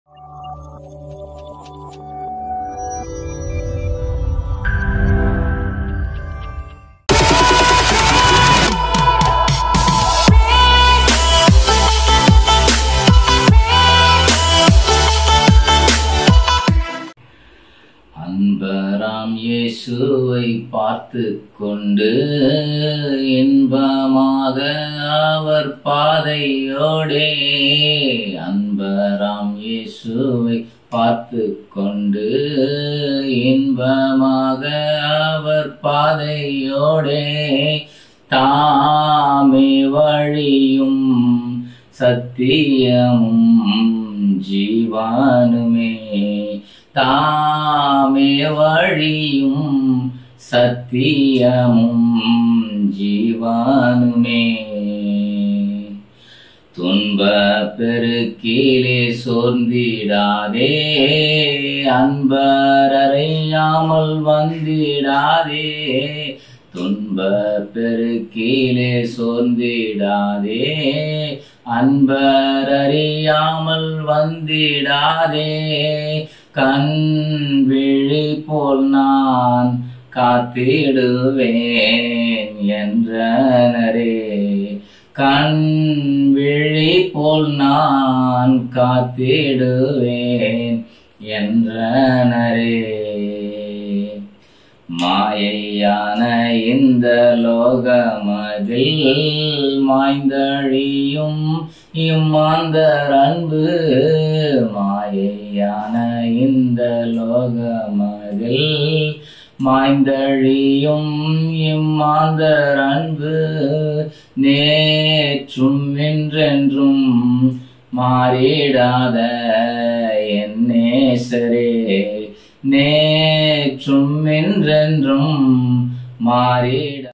அன்பராம் இயேசுவை பார்த்து கொண்டு இன்பமாக அவர் பாதையோடே அன்பராம் இயேசுவை பார்த்து கொண்டு இன்பமாக அவர் பாதையோடே தாமே வழியும் சத்தியமும் ஜீவானுமே தாமே வழியும் சத்தியமும் ஜீவானுமே துன்ப பெருக்கிலே சோர்ந்திடாதே அன்பரறையாமல் வந்திடாதே துன்ப பெருக்கிலே சோர்ந்திடாதே அன்பரறியாமல் வந்திடாதே கண் விழி போல் நான் காத்திடுவேன் என்றனரே கண் விழி போல் நான் காத்திடுவேன் என்றனரே மாயையான இந்த லோகமதில் மாய்ந்தழியும் இம்மாந்தர் அன்பு மாயையான இந்த லோகமதில் மாய்ந்தழியும் இம்மாந்தர் அன்பு நேற்றும் என்றென்றும் மாறிடாத என் நேசரே நேற்றும் என்றென்றும் மாறிட